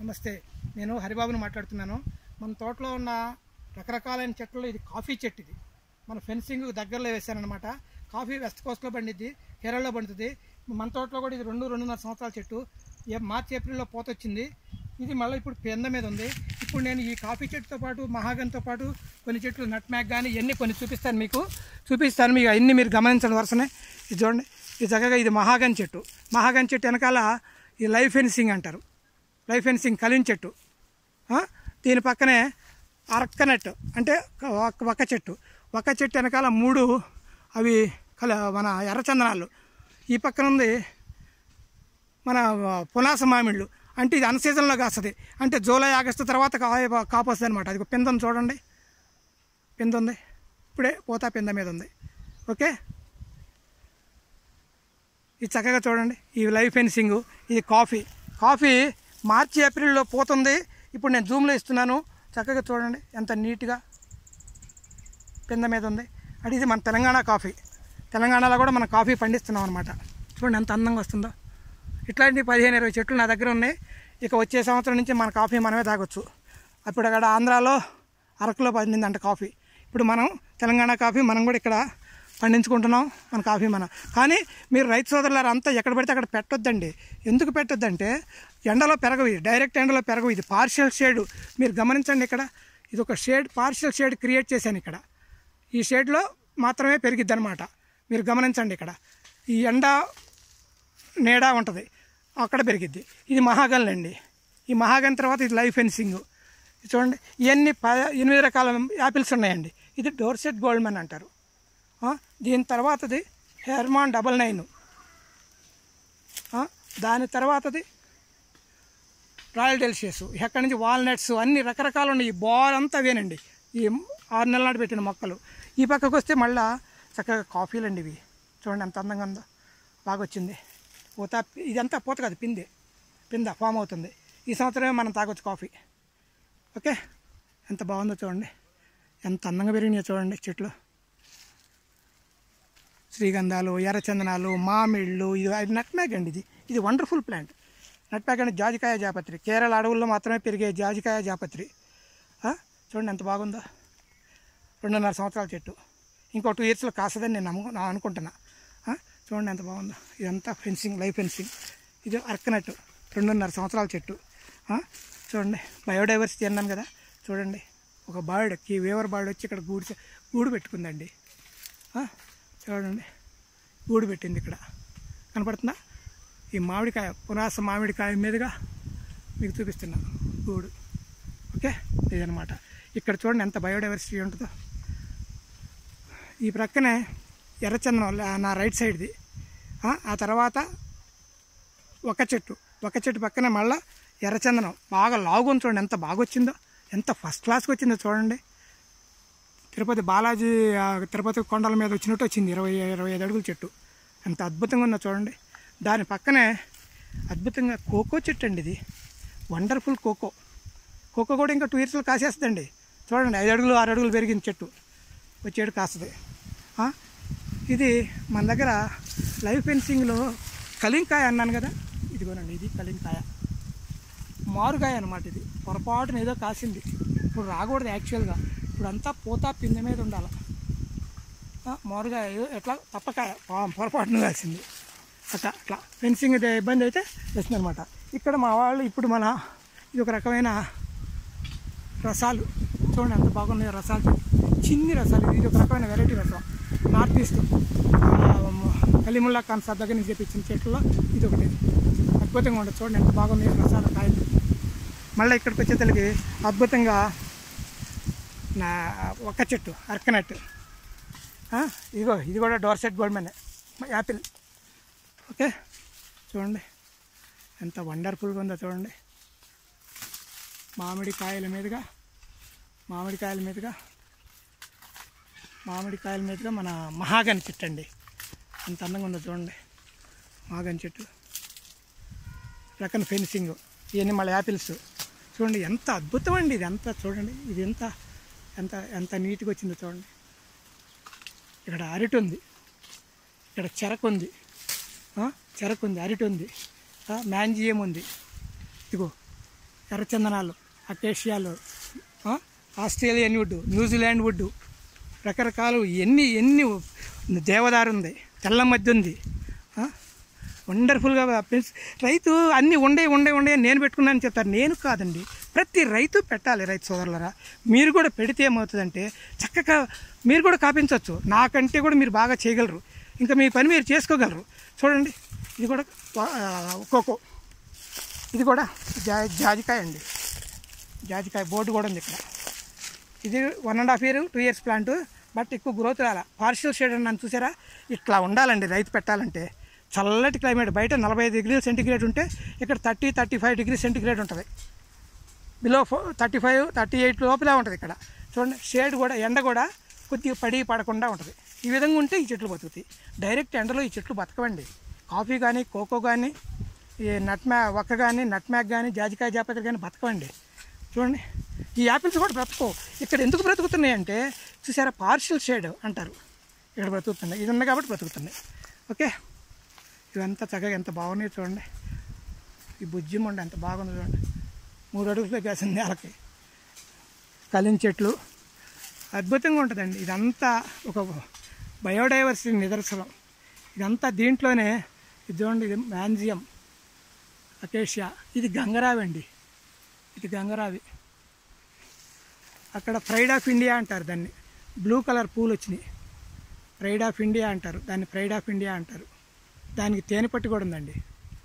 నమస్తే నేను హరిబాబుని మాట్లాడుతున్నాను మన తోటలో ఉన్న రకరకాలైన చెట్లు ఇది కాఫీ చెట్టు ఇది మన ఫెన్సింగ్ దగ్గరలో వేసానమాట కాఫీ వెస్ట్ కోస్ట్లో పండిద్ది కేరళలో పండుతుంది మన తోటలో కూడా ఇది రెండు రెండున్నర సంవత్సరాల చెట్టు ఏ- మార్చి ఏప్రిల్లో పోత వచ్చింది ఇది మళ్ళీ ఇప్పుడు పెంద మీద ఉంది ఇప్పుడు నేను ఈ కాఫీ చెట్టుతో పాటు మహాగన్తో పాటు కొన్ని చెట్లు నట్ మ్యాగ్ కానీ ఇవన్నీ కొన్ని చూపిస్తాను మీకు చూపిస్తాను మీకు అన్ని మీరు గమనించండి వరుసనే ఇది చూడండి ఇది చక్కగా ఇది మహాగన్ చెట్టు మహాగన్ చెట్టు వెనకాల ఈ లైఫ్ ఫెన్సింగ్ అంటారు లైఫ్ ఫెన్సింగ్ కలిన్ చెట్టు ఆ? దీని పక్కనే అరక్కనట్టు అంటే ఒక ఒక్క చెట్టు ఒక్క చెట్టు వెనకాల మూడు అవి కల మన ఎర్రచందనాలు ఈ పక్కన ఉంది మన పునాస మామిళ్ళు అంటే ఇది అన్ సీజన్లో కాస్తుంది అంటే జూలై ఆగస్టు తర్వాత కాయ కాపు వస్తుంది అనమాట అది పింద ఉంది చూడండి పింద ఉంది ఇప్పుడే పోతా పింద మీద ఉంది ఓకే ఇది చక్కగా చూడండి ఈ లైవ్ ఫెన్సింగ్ ఇది కాఫీ కాఫీ మార్చి ఏప్రిల్లో పోతుంది ఇప్పుడు నేను జూమ్లో ఇస్తున్నాను చక్కగా చూడండి ఎంత నీట్గా పింద మీద ఉంది అంటే ఇది మన తెలంగాణ కాఫీ తెలంగాణలో కూడా మనం కాఫీ పండిస్తున్నాం అనమాట చూడండి ఎంత అందంగా వస్తుందో ఇట్లాంటి పదిహేను ఇరవై చెట్లు నా దగ్గర ఉన్నాయి ఇక వచ్చే సంవత్సరం నుంచి మన కాఫీ మనమే తాగొచ్చు అప్పుడు అక్కడ ఆంధ్రాలో అరకులో పండిందంట కాఫీ ఇప్పుడు మనం తెలంగాణ కాఫీ మనం కూడా ఇక్కడ పండించుకుంటున్నాం మన కాఫీ మనం కానీ మీరు రైతు సోదరులారు అంతా ఎక్కడ పడితే అక్కడ పెట్టొద్దండి ఎందుకు పెట్టొద్దంటే ఎండలో పెరగవు ఇది డైరెక్ట్ ఎండలో పెరగవు ఇది పార్షియల్ షేడ్ మీరు గమనించండి ఇక్కడ ఇది ఒక షేడ్ పార్షియల్ షేడ్ క్రియేట్ చేశాను ఇక్కడ ఈ షేడ్లో మాత్రమే పెరిగిద్ది అనమాట మీరు గమనించండి ఇక్కడ ఈ ఎండ నీడ ఉంటుంది అక్కడ పెరిగిద్ది ఇది మహాగన్ అండి ఈ మహాగన్ తర్వాత ఇది లైఫ్ ఫెన్సింగ్ ఇది చూడండి ఇవన్నీ ప ఎనిమిది రకాల యాపిల్స్ ఉన్నాయండి ఇది డోర్సెట్ గోల్డ్మెన్ అంటారు ఆ, దీని తర్వాతది హెర్మాన్ డబల్ నైన్ ఆ, దాని తర్వాతది రాయల్ డెలిషియస్ ఎక్కడి నుంచి వాల్నట్స్ అన్ని రకరకాలు ఉన్నాయి ఈ బాల్ అంతా అవేనండి ఈ ఆరు నెలల నాటి పెట్టిన మొక్కలు ఈ పక్కకు వస్తే మళ్ళా చక్కగా కాఫీలు అండి ఇవి చూడండి ఎంత అందంగా ఉందో బాగా వచ్చింది పూత ఇదంతా పూత కాదు పిందే పింద ఫామ్ అవుతుంది ఈ సంవత్సరమే మనం తాగొచ్చు కాఫీ ఓకే ఎంత బాగుందో చూడండి ఎంత అందంగా పెరిగినాయో చూడండి చెట్లు శ్రీగంధాలు ఎర్రచందనాలు మామిళ్ళు ఇది నట్మ్యాగ్ అండి ఇది ఇది వండర్ఫుల్ ప్లాంట్ నట్మ్యాగ్ అంటే జాజికాయ జాపత్రి కేరళ అడవుల్లో మాత్రమే పెరిగే జాజికాయ జాపత్రి ఆ? చూడండి ఎంత బాగుందో రెండున్నర సంవత్సరాల చెట్టు ఇంకో టూ ఇయర్స్లో కాస్తుందని నేను నమ్ము నా అనుకుంటున్నా ఆ? చూడండి ఎంత బాగుందో ఇదంతా ఫెన్సింగ్ లైఫ్ ఫెన్సింగ్ ఇది అరకనట్టు రెండున్నర సంవత్సరాల చెట్టు ఆ? చూడండి బయోడైవర్సిటీ అన్నాను కదా చూడండి ఒక బర్డ్ కీ వేవర్ బర్డ్ వచ్చి ఇక్కడ గూడు చే- గూడు పెట్టుకుందండి ఆ? చూడండి గూడు పెట్టింది ఇక్కడ కనపడుతుందా ఈ మామిడికాయ పునాస మామిడికాయ మీదుగా మీకు చూపిస్తున్నా గూడు ఓకే ఇదనమాట ఇక్కడ చూడండి ఎంత బయోడైవర్సిటీ ఉంటుందో ఈ ప్రక్కనే ఎర్రచందనం లా- నా రైట్ సైడ్ది ఆ, ఆ తర్వాత ఒక చెట్టు ఒక చెట్టు పక్కనే మళ్ళా ఎర్రచందనం బాగా లాగుంది చూడండి ఎంత బాగా వచ్చిందో ఎంత ఫస్ట్ క్లాస్కి వచ్చిందో చూడండి తిరుపతి బాలాజీ ఆ, తిరుపతి కొండల మీద వచ్చినట్టు వచ్చింది ఇరవై ఇరవై ఐదు అడుగుల చెట్టు ఎంత అద్భుతంగా ఉందో చూడండి దాని పక్కనే అద్భుతంగా కోకో చెట్టు అండి ఇది వండర్ఫుల్ కోకో కోకో కూడా ఇంకా టూ ఇయర్స్లో కాసేస్తుందండి చూడండి ఐదు అడుగులు ఆరు అడుగులు పెరిగిన చెట్టు వచ్చేడు కాస్తుంది ఆ? ఇది మన దగ్గర లైఫ్ ఫెన్సింగ్లో కలింకాయ అన్నాను కదా ఇదిగోనండి ఇది కలింకాయ మారుకాయ అనమాట ఇది పొరపాటున ఏదో కాసింది ఇప్పుడు రాకూడదు యాక్చువల్గా ఇప్పుడు అంతా పూత పిందె మీద ఉండాలి ఆ, మారుకాయ ఏదో ఎట్లా తప్పకాయ పా- పొరపాటున కాసింది అట్లా అట్లా ఫెన్సింగ్ అయితే ఇబ్బంది అయితే వస్తుంది అనమాట ఇక్కడ మా వాళ్ళు ఇప్పుడు మన ఇది ఒక రకమైన రసాలు చూడండి ఎంత బాగున్నాయో రసాలు చిన్ని రసాలు ఇది ఒక రకమైన వెరైటీ రసం north east Kalimullah Khan sir దగ్గర నుంచి తెప్పించిన చెట్లలో ఇది ఒకటి అద్భుతంగా ఉంటుంది చూడండి ఎంత బాగున్నాయో రసాలు కాయలు మళ్ళీ ఇక్కడికి వచ్చేసరికి అద్భుతంగా నా ఒక్క చెట్టు అరకనట్టు ఆ, ఇదిగో ఇది కూడా డోర్సెట్ గోల్డ్మెన్ యాపిల్ ఓకే చూడండి ఎంత వండర్ఫుల్గా ఉందో చూడండి మామిడికాయల మీదుగా మామిడికాయల మీదుగా మామిడికాయల మీదుగా మన మహాగని చెట్టు అండి ఎంత అందంగా ఉందో చూడండి మహాగని చెట్టు రకం ఫెన్సింగ్ ఇవన్నీ మళ్ళీ యాపిల్స్ చూడండి ఎంత అద్భుతం అండి ఇది ఎంత చూడండి ఇది ఎంత ఎంత ఎంత నీట్గా వచ్చిందో చూడండి ఇక్కడ అరటి ఉంది ఇక్కడ చెరకు ఉంది ఆ, చెరకు ఉంది అరటి ఉంది ఆ, మ్యాంజియం ఉంది ఇదిగో ఎర్రచందనాలు అకేషియాలు ఆ, ఆస్ట్రేలియన్ వుడ్ న్యూజిలాండ్ వుడ్ రకరకాలు ఎన్ని ఎన్ని దేవదారు ఉంది తెల్ల మధ్య ఉంది ఆ, వండర్ఫుల్గా పెంచ్ రైతు అన్నీ ఉండే ఉండే ఉండే అని నేను పెట్టుకున్నాను చెప్తారు నేను కాదండి ప్రతి రైతు పెట్టాలి రైతు సోదరులరా మీరు కూడా పెడితే ఏమవుతుందంటే చక్కగా మీరు కూడా కాపించవచ్చు నాకంటే కూడా మీరు బాగా చేయగలరు ఇంకా మీ పని మీరు చేసుకోగలరు చూడండి ఇది కూడా ఆ, కోకో ఇది కూడా జా జాజికాయ అండి జాజికాయ బోర్డు కూడా ఉంది ఇక్కడ ఇది one and half year two years plant but ఎక్కువ గ్రోత్ రాల పార్షియల్ షేడ్ అని నన్ను చూసారా ఇట్లా ఉండాలండి రైతు పెట్టాలంటే చల్లటి క్లైమేట్ బయట నలభై ఐదు డిగ్రీల సెంటిగ్రేడ్ ఉంటే ఇక్కడ thirty thirty five degree centigrade ఉంటుంది బిలో ఫో థర్టీ ఫైవ్ థర్టీ ఎయిట్ లోపలే ఉంటుంది ఇక్కడ చూడండి షేడ్ కూడా ఎండ కూడా కొద్దిగా పడి పడకుండా ఉంటుంది ఈ విధంగా ఉంటే ఈ చెట్లు బతుకుతాయి డైరెక్ట్ ఎండలో ఈ చెట్లు బతకవండి కాఫీ కానీ కోకో కానీ ఈ నట్ మ్యా ఒక్క కానీ నట్ మ్యాక్ కానీ జాజికాయ జాపత్రి కానీ బతకవండి చూడండి ఈ యాపిల్స్ కూడా బ్రతకవు ఇక్కడ ఎందుకు బ్రతుకుతున్నాయి అంటే చూసారా పార్షియల్ షేడ్ అంటారు ఇక్కడ బ్రతుకుతున్నాయి ఇది ఉంది కాబట్టి బ్రతుకుతున్నాయి ఓకే ఇవంతా చక్కగా ఎంత బాగున్నాయి చూడండి ఈ బుజ్జిమండి ఎంత బాగుంది చూడండి మూడు అడుగులు కాసింది నేలకి కలిం చెట్లు అద్భుతంగా ఉంటుందండి ఇదంతా ఒక బయోడైవర్సిటీ నిదర్శనం ఇదంతా దీంట్లోనే ఇది చూడండి ఇది మ్యాంజియం అకేషియా ఇది గంగరావి అండి ఇది గంగరావి అక్కడ ప్రైడ్ ఆఫ్ ఇండియా అంటారు దాన్ని బ్లూ కలర్ పూలు వచ్చినాయి ప్రైడ్ ఆఫ్ ఇండియా అంటారు దాన్ని ప్రైడ్ ఆఫ్ ఇండియా అంటారు దానికి తేనె పట్టు కూడా ఉందండి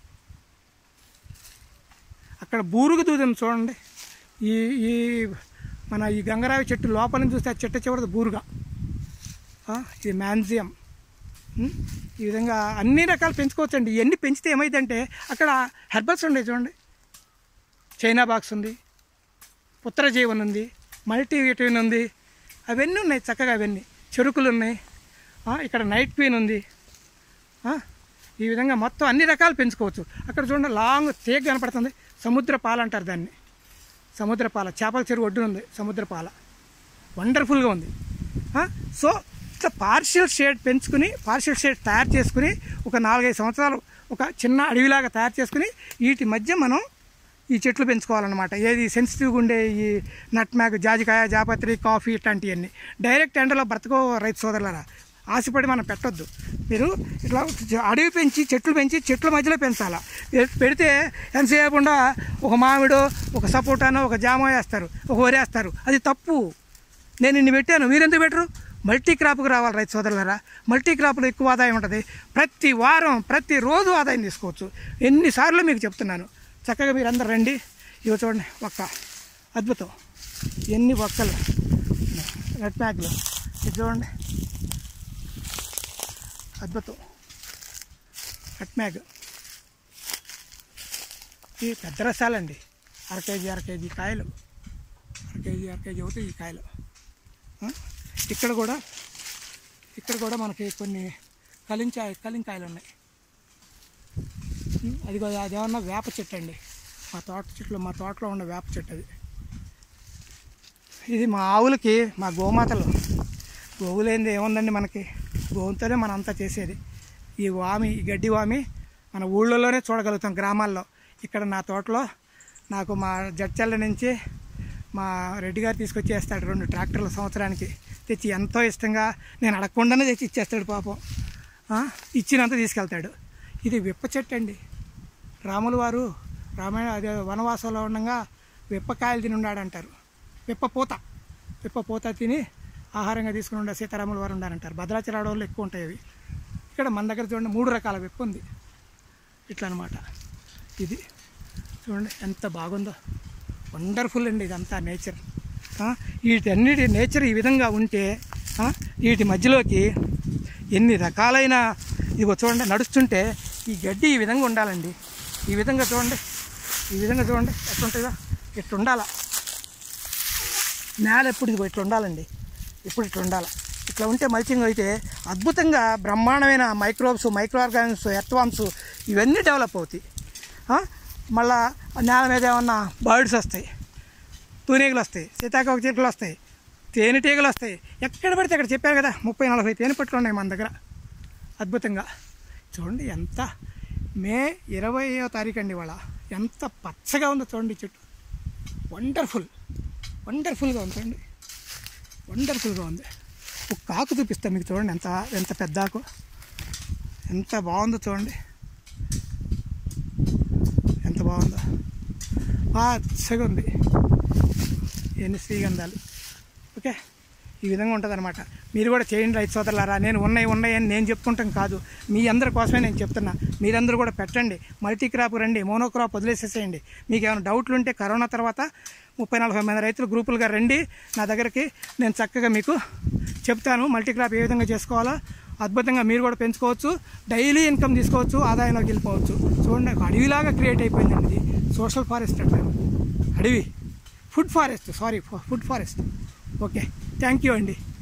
అక్కడ బూరుగు దూదం చూడండి ఈ ఈ మన ఈ గంగరావి చెట్టు లోపల నుంచి చూస్తే ఆ చెట్టు చివరిది బూరుగా ఆ, ఇది మ్యాన్జియం ఉం? ఈ విధంగా అన్ని రకాలు పెంచుకోవచ్చండి ఇవన్నీ పెంచితే ఏమైందంటే అక్కడ హెర్బల్స్ ఉన్నాయి చూడండి చైనా బాక్స్ ఉంది పుత్రజీవన్ ఉంది మల్టీవిటమిన్ ఉంది అవన్నీ ఉన్నాయి చక్కగా అవన్నీ చెరుకులు ఉన్నాయి ఆ, ఇక్కడ నైట్ క్వీన్ ఉంది ఆ, ఈ విధంగా మొత్తం అన్ని రకాలు పెంచుకోవచ్చు అక్కడ చూడండి లాంగ్ తీగ కనపడుతుంది సముద్ర పాల అంటారు దాన్ని సముద్ర పాల చేపల చెరువు ఒడ్డున ఉంది సముద్ర పాల వండర్ఫుల్గా ఉంది ఆ, సో ఇట్లా పార్షియల్ షేడ్ పెంచుకుని పార్షియల్ షేడ్ తయారు చేసుకుని ఒక నాలుగైదు సంవత్సరాలు ఒక చిన్న అడవిలాగా తయారు చేసుకుని వీటి మధ్య మనం ఈ చెట్లు పెంచుకోవాలన్నమాట ఏది సెన్సిటివ్గా ఉండే ఈ నట్ మ్యాగ్ జాజికాయ జాపత్రి కాఫీ ఇట్లాంటివన్నీ డైరెక్ట్ ఎండలో బ్రతకో రైతు సోదరులరా ఆశపడి మనం పెట్టొద్దు మీరు ఇట్లా అడవి పెంచి చెట్లు పెంచి చెట్ల మధ్యలో పెంచాలా పె- పెడితే ఎంతసేపు ఉండా ఒక మామిడో ఒక సపోటానో ఒక జామో వేస్తారు ఒక వరేస్తారు అది తప్పు నేను ఇన్ని పెట్టాను మీరెందుకు పెట్టరు మల్టీ క్రాప్కి రావాలి రైతు సోదరులారా మల్టీ క్రాప్లో ఎక్కువ ఆదాయం ఉంటుంది ప్రతి వారం ప్రతి రోజు ఆదాయం తీసుకోవచ్చు ఎన్నిసార్లు మీకు చెప్తున్నాను చక్కగా మీరు అందరు రండి ఇవి చూడండి ఒక్క అద్భుతం ఎన్ని ఒక్కలు రెడ్ ప్యాక్లు ఇది చూడండి అద్భుతం రెడ్ మ్యాగ్ ఈ పెద్ద రసాలండి అర కేజీ అర కేజీ కాయలు అర కేజీ అర కేజీ అవుతాయి ఈ కాయలు ఆ? ఇక్కడ కూడా ఇక్కడ కూడా మనకి కొన్ని కలించాయ కలింకాయలు ఉన్నాయి ఉం, అది కూడా అదేమన్నా వేప చెట్టు అండి మా తోట చెట్లు మా తోటలో ఉన్న వేప చెట్టు అది ఇది మా ఆవులకి మా గోమాతలు గోవులేంది ఏముందండి మనకి గోవుతోనే మనం అంతా చేసేది ఈ వామి ఈ గడ్డి వామి మన ఊళ్ళలోనే చూడగలుగుతాం గ్రామాల్లో ఇక్కడ నా తోటలో నాకు మా జడ్చల్ల నుంచి మా రెడ్డి గారు తీసుకొచ్చి వేస్తాడు రెండు ట్రాక్టర్ల సంవత్సరానికి తెచ్చి ఎంతో ఇష్టంగా నేను అడగకుండానే తెచ్చి ఇచ్చేస్తాడు పాపం ఆ, ఇచ్చినంత తీసుకెళ్తాడు ఇది విప్ప చెట్టు అండి రాములు వారు రామాయణ అదే వనవాసంలో ఉండగా విప్పకాయలు తిని ఉన్నాడంటారు విప్ప పూత విప్ప పూత తిని ఆహారంగా తీసుకుని ఉండే సీతారాముల వారు ఉండారంటారు భద్రాచల అడవుల్లో ఎక్కువ ఉంటాయి అవి ఇక్కడ మన దగ్గర చూడండి మూడు రకాల విప్ప ఉంది ఇట్లా అనమాట ఇది చూడండి ఎంత బాగుందో వండర్ఫుల్ అండి ఇదంతా నేచర్ ఆ, వీటన్నిటి నేచర్ ఈ విధంగా ఉంటే ఆ, వీటి మధ్యలోకి ఎన్ని రకాలైన ఇదిగో చూడండి నడుస్తుంటే ఈ గడ్డి ఈ విధంగా ఉండాలండి ఈ విధంగా చూడండి ఈ విధంగా చూడండి ఎట్లుంటుందో ఇట్లా ఉండాలా నేల ఎప్పుడు ఇదిగో ఇట్లా ఉండాలండి ఇప్పుడు ఇట్లా ఉండాలి ఇట్లా ఉంటే మల్చింగ్ అయితే అద్భుతంగా బ్రహ్మాండమైన మైక్రోబ్స్ మైక్రో ఆర్గానిమ్స్ ఎర్త్వామ్స్ ఇవన్నీ డెవలప్ అవుతాయి ఆ? మళ్ళా నేల మీద ఏమన్నా బర్డ్స్ వస్తాయి తూనీగలు వస్తాయి సీతాకోక చిలుకలు వస్తాయి తేనెటీగలు వస్తాయి ఎక్కడ పడితే అక్కడ చెప్పారు కదా ముప్పై నలభై తేనె పట్లు ఉన్నాయి మన దగ్గర అద్భుతంగా చూడండి ఎంత మే ఇరవయో తారీఖు అండి ఇవాళ ఎంత పచ్చగా ఉందో చూడండి ఈ చెట్టు వండర్ఫుల్ వండర్ఫుల్గా ఉందండి వండర్ఫుల్గా ఉంది ఒక ఆకు చూపిస్తాను మీకు చూడండి ఎంత ఎంత పెద్ద ఆకు ఎంత బాగుందో చూడండి ఎంత బాగుందో పచ్చగా ఉంది ఎన్ని శ్రీగంధాలు ఓకే ఈ విధంగా ఉంటుంది అనమాట మీరు కూడా చేయండి రైతు సోదరులారా నేను ఉన్నాయి ఉన్నాయి అని నేను చెప్పుకుంటాం కాదు మీ అందరి కోసమే నేను చెప్తున్నా మీరందరూ కూడా పెట్టండి మల్టీ క్రాప్ రండి మోనోక్రాప్ వదిలేసేసేయండి మీకు ఏమైనా డౌట్లు ఉంటే కరోనా తర్వాత ముప్పై నలభై మంది రైతులు గ్రూపులుగా రండి నా దగ్గరికి నేను చక్కగా మీకు చెప్తాను మల్టీ క్రాప్ ఏ విధంగా చేసుకోవాలో అద్భుతంగా మీరు కూడా పెంచుకోవచ్చు డైలీ ఇన్కమ్ తీసుకోవచ్చు ఆదాయంలోకి వెళ్ళిపోవచ్చు చూడండి ఒక అడవిలాగా క్రియేట్ అయిపోయిందండి ఇది సోషల్ ఫారెస్ట్ అంటారు అడవి food forest sorry food forest okay thank you అండి